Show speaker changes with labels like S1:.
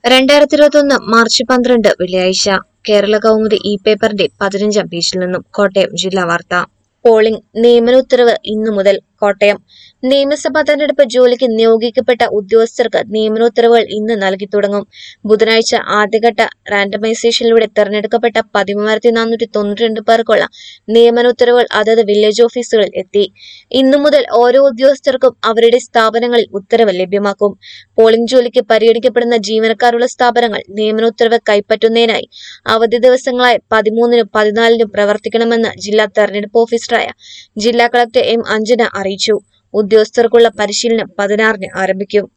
S1: രണ്ടായിരത്തി ഇരുപത്തൊന്ന് മാർച്ച് പന്ത്രണ്ട് വെള്ളിയാഴ്ച കേരള കൗമുദി ഇ പേപ്പറിന്റെ പതിനഞ്ചാം പേജിൽ നിന്നും കോട്ടയം ജില്ലാ വാർത്ത പോളിംഗ് നിയമന ഉത്തരവ് ഇന്നു മുതൽ കോട്ടയം നിയമസഭാ തെരഞ്ഞെടുപ്പ് ജോലിക്ക് നിയോഗിക്കപ്പെട്ട ഉദ്യോഗസ്ഥർക്ക് നിയമനോത്തരവുകൾ ഇന്ന് നൽകി തുടങ്ങും ബുധനാഴ്ച ആദ്യഘട്ട റാൻഡമൈസേഷനിലൂടെ തെരഞ്ഞെടുക്കപ്പെട്ട പതിമൂവായിരത്തി നാനൂറ്റി തൊണ്ണൂറ്റി രണ്ട് പേർക്കുള്ള നിയമനോത്തരവുകൾ അതത് വില്ലേജ് ഓഫീസുകളിൽ എത്തി ഇന്നു മുതൽ ഓരോ ഉദ്യോഗസ്ഥർക്കും അവരുടെ സ്ഥാപനങ്ങളിൽ ഉത്തരവ് ലഭ്യമാക്കും പോളിംഗ് ജോലിക്ക് പരിഗണിക്കപ്പെടുന്ന ജീവനക്കാരുള്ള സ്ഥാപനങ്ങൾ നിയമനോത്തരവ് കൈപ്പറ്റുന്നതിനായി അവധി ദിവസങ്ങളായ പതിമൂന്നിനും പതിനാലിനും പ്രവർത്തിക്കണമെന്ന് ജില്ലാ തെരഞ്ഞെടുപ്പ് ഓഫീസറായ ജില്ലാ കളക്ടർ എം അഞ്ജന അറിയിച്ചു ഉദ്യോഗസ്ഥർക്കുള്ള പരിശീലനം പതിനാറിന് ആരംഭിക്കും